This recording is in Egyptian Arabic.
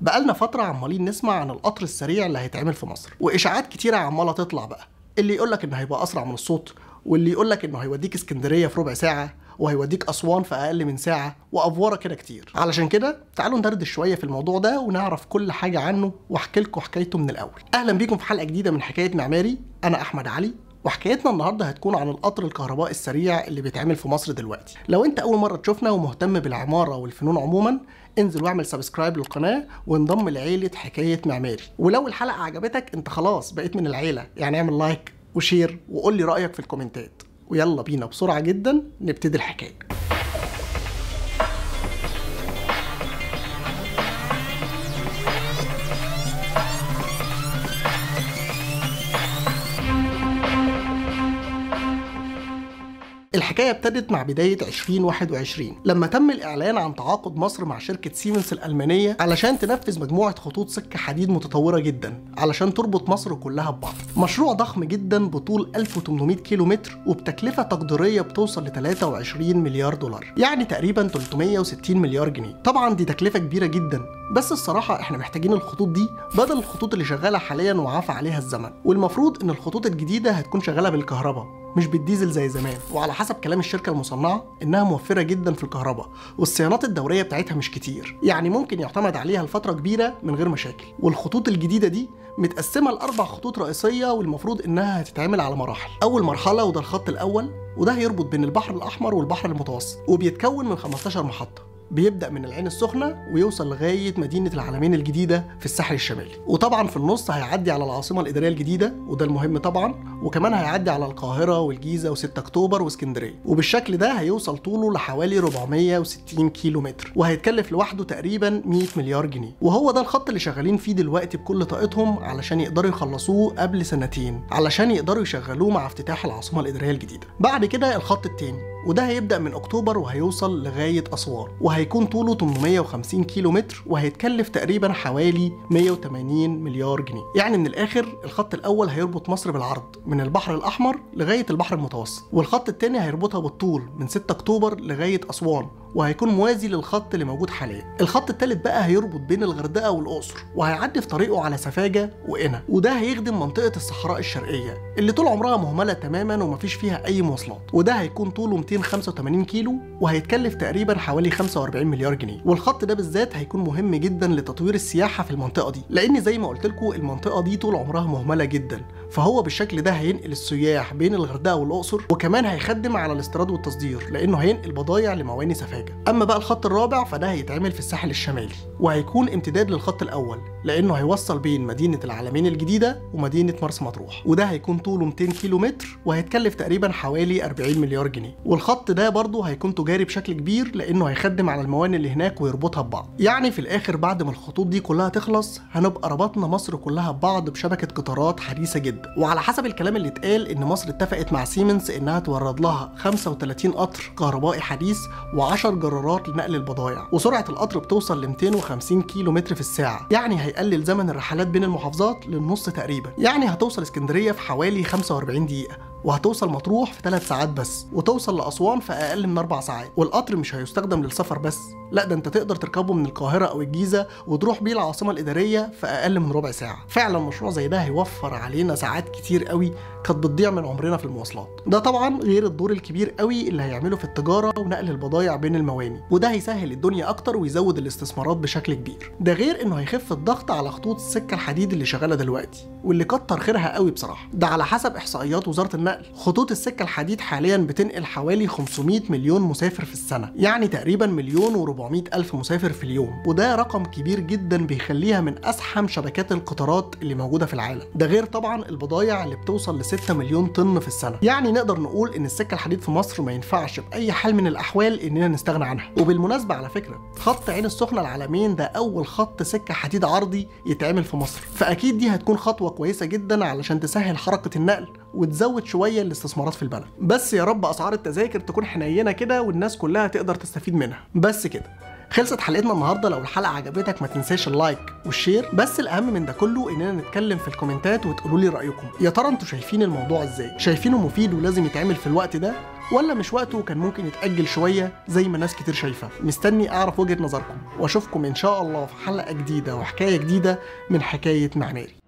بقالنا فتره عمالين نسمع عن القطر السريع اللي هيتعمل في مصر واشاعات كتيره عماله تطلع بقى اللي يقول لك انه هيبقى اسرع من الصوت واللي يقول لك انه هيوديك اسكندريه في ربع ساعه وهيوديك اسوان في اقل من ساعه وافوره كده كتير علشان كده تعالوا ندردش شويه في الموضوع ده ونعرف كل حاجه عنه واحكي لكم حكايته من الاول اهلا بيكم في حلقه جديده من حكايه معماري انا احمد علي وحكايتنا النهارده هتكون عن القطر الكهربائي السريع اللي بيتعمل في مصر دلوقتي لو انت اول مره تشوفنا ومهتم بالعماره والفنون عموما انزل واعمل سبسكرايب للقناه وانضم لعيله حكايه معماري ولو الحلقه عجبتك انت خلاص بقيت من العيله يعني اعمل لايك وشير وقول لي رايك في الكومنتات ويلا بينا بسرعه جدا نبتدي الحكايه الحكايه ابتدت مع بدايه 2021 لما تم الاعلان عن تعاقد مصر مع شركه سيمنز الالمانيه علشان تنفذ مجموعه خطوط سكه حديد متطوره جدا علشان تربط مصر كلها ببعض مشروع ضخم جدا بطول 1800 كيلو متر وبتكلفه تقديريه بتوصل ل 23 مليار دولار يعني تقريبا 360 مليار جنيه طبعا دي تكلفه كبيره جدا بس الصراحه احنا محتاجين الخطوط دي بدل الخطوط اللي شغاله حاليا وعافى عليها الزمن والمفروض ان الخطوط الجديده هتكون شغاله بالكهرباء مش بالديزل زي زمان وعلى حسب كلام الشركه المصنعه انها موفره جدا في الكهرباء والصيانات الدوريه بتاعتها مش كتير يعني ممكن يعتمد عليها لفتره كبيره من غير مشاكل والخطوط الجديده دي متقسمه لاربع خطوط رئيسيه والمفروض انها هتتعمل على مراحل اول مرحله وده الخط الاول وده هيربط بين البحر الاحمر والبحر المتوسط وبيتكون من 15 محطه بيبدا من العين السخنه ويوصل لغايه مدينه العلمين الجديده في الساحل الشمالي وطبعا في النص هيعدي على العاصمه الاداريه الجديده وده المهم طبعا وكمان هيعدي على القاهره والجيزه و6 اكتوبر واسكندريه وبالشكل ده هيوصل طوله لحوالي 460 كيلو متر وهيتكلف لوحده تقريبا 100 مليار جنيه وهو ده الخط اللي شغالين فيه دلوقتي بكل طاقتهم علشان يقدروا يخلصوه قبل سنتين علشان يقدروا يشغلوه مع افتتاح العاصمه الاداريه الجديده بعد كده الخط التاني وده هيبدأ من أكتوبر وهيوصل لغاية أسوان وهيكون طوله 850 كيلو متر وهيتكلف تقريبا حوالي 180 مليار جنيه يعني من الآخر الخط الأول هيربط مصر بالعرض من البحر الأحمر لغاية البحر المتوسط والخط الثاني هيربطها بالطول من 6 أكتوبر لغاية أسوان وهيكون موازي للخط اللي موجود حاليا الخط الثالث بقى هيربط بين الغردقه والاقصر وهيعدي في طريقه على سفاجه وقنا وده هيخدم منطقه الصحراء الشرقيه اللي طول عمرها مهمله تماما ومفيش فيها اي مواصلات وده هيكون طوله 285 كيلو وهيتكلف تقريبا حوالي 45 مليار جنيه والخط ده بالذات هيكون مهم جدا لتطوير السياحه في المنطقه دي لان زي ما قلت لكم المنطقه دي طول عمرها مهمله جدا فهو بالشكل ده هينقل السياح بين الغردقه والاقصر وكمان هيخدم على الاستيراد والتصدير لانه هينقل بضايع لمواني سفاجه اما بقى الخط الرابع فده هيتعمل في الساحل الشمالي وهيكون امتداد للخط الاول لانه هيوصل بين مدينه العلمين الجديده ومدينه مرسى مطروح وده هيكون طوله 200 كيلو متر وهيتكلف تقريبا حوالي 40 مليار جنيه والخط ده برضه هيكون تجاري بشكل كبير لانه هيخدم على الموانئ اللي هناك ويربطها ببعض يعني في الاخر بعد ما الخطوط دي كلها تخلص هنبقى ربطنا مصر كلها ببعض بشبكه قطارات حديثه جدا وعلى حسب الكلام اللي اتقال ان مصر اتفقت مع سيمنز انها تورد لها 35 قطر كهربائي حديث و10 جرارات لنقل البضائع وسرعه القطر بتوصل ل 250 كيلو متر في الساعه يعني هيقلل زمن الرحلات بين المحافظات للنص تقريبا يعني هتوصل اسكندريه في حوالي 45 دقيقه وهتوصل مطروح في 3 ساعات بس وتوصل لأسوان في أقل من 4 ساعات والقطر مش هيستخدم للسفر بس لا ده انت تقدر تركبه من القاهرة أو الجيزة وتروح بيه العاصمة الإدارية في أقل من ربع ساعة فعلا مشروع زي ده هيوفر علينا ساعات كتير قوي كانت بتضيع من عمرنا في المواصلات ده طبعا غير الدور الكبير قوي اللي هيعمله في التجارة ونقل البضايع بين المواني وده هيسهل الدنيا أكتر ويزود الاستثمارات بشكل كبير ده غير إنه هيخف الضغط على خطوط السكة الحديد اللي شغالة دلوقتي واللي كتر خيرها قوي بصراحة ده على حسب إحصائيات وزارة النقل خطوط السكة الحديد حاليا بتنقل حوالي 500 مليون مسافر في السنة يعني تقريبا مليون و400 ألف مسافر في اليوم وده رقم كبير جدا بيخليها من أزحم شبكات القطارات اللي موجودة في العالم ده غير طبعا البضايع اللي بتوصل ل 6 مليون طن في السنة يعني نقدر نقول إن السكة الحديد في مصر ما ينفعش بأي حال من الأحوال إننا نستغنى عنها وبالمناسبة على فكرة خط عين السخنة العالمين ده أول خط سكة حديد عرضي يتعمل في مصر فأكيد دي هتكون خطوة كويسة جدا علشان تسهل حركة النقل وتزود شويه الاستثمارات في البلد بس يا رب اسعار التذاكر تكون حنينه كده والناس كلها تقدر تستفيد منها بس كده خلصت حلقتنا النهارده لو الحلقه عجبتك ما تنساش اللايك والشير بس الاهم من ده كله اننا نتكلم في الكومنتات وتقولوا لي رايكم يا ترى انتوا شايفين الموضوع ازاي شايفينه مفيد ولازم يتعمل في الوقت ده ولا مش وقته وكان ممكن يتأجل شوية زي ما ناس كتير شايفة مستني أعرف وجهة نظركم وأشوفكم إن شاء الله في حلقة جديدة وحكاية جديدة من حكاية معماري